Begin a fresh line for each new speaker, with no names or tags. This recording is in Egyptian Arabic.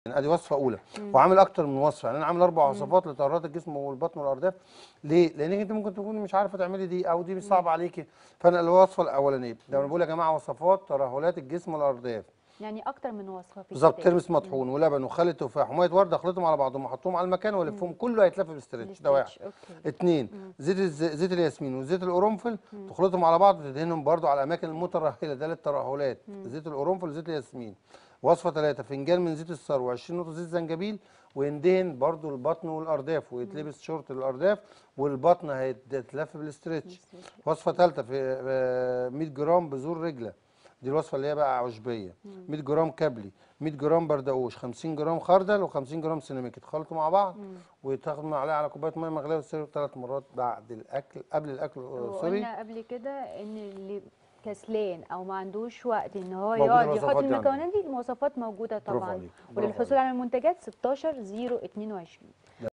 ادي وصفه اولى وعامل اكتر من وصفه يعني انا عامل اربع وصفات لطهارات الجسم والبطن والارداف ليه لانك انت ممكن تكوني مش عارفه تعملي دي او دي مش صعبه عليكي فانا الوصفه الاولانيه ده انا بقول يا جماعه وصفات ترهلات الجسم والارداف
يعني اكتر من وصفه في
بالظبط
الكتاب.
ترمس مطحون ولبن وخل تفاح وميه ورد اخلطهم على بعضهم واحطهم على المكان والفهم كله هيتلف بالاسترتش ده واحد
الاسترتش، اوكي
اتنين زيت الز... زيت الياسمين وزيت القرنفل تخلطهم على بعض وتدهنهم برضو على الاماكن المترهله ده للترهلات زيت القرنفل وزيت الياسمين وصفه ثلاثه فنجان من زيت الثروه 20 نقطه زيت زنجبيل ويندهن برضو البطن والارداف ويتلبس شورت الارداف والبطن هيتلف بالاسترتش وصفه ثالثه في آه، 100 جرام بذور رجله دي الوصفه اللي هي بقى عشبيه 100 جرام كابلي 100 جرام بردقوش 50 جرام خردل و50 جرام سيناميك يتخلطوا مع بعض ويتاخد معلقه على كوبايه ميه مغليه وتسيبوا ثلاث مرات بعد الاكل قبل الاكل آه، سوري
وقلنا قبل كده ان اللي كسلان او ما عندوش وقت ان هو
موجودة
يقعد
الوصفات
يحط
دي عندنا.
المكونات دي المواصفات موجوده
برافو
طبعا
عليك، برافو
وللحصول على المنتجات 16 022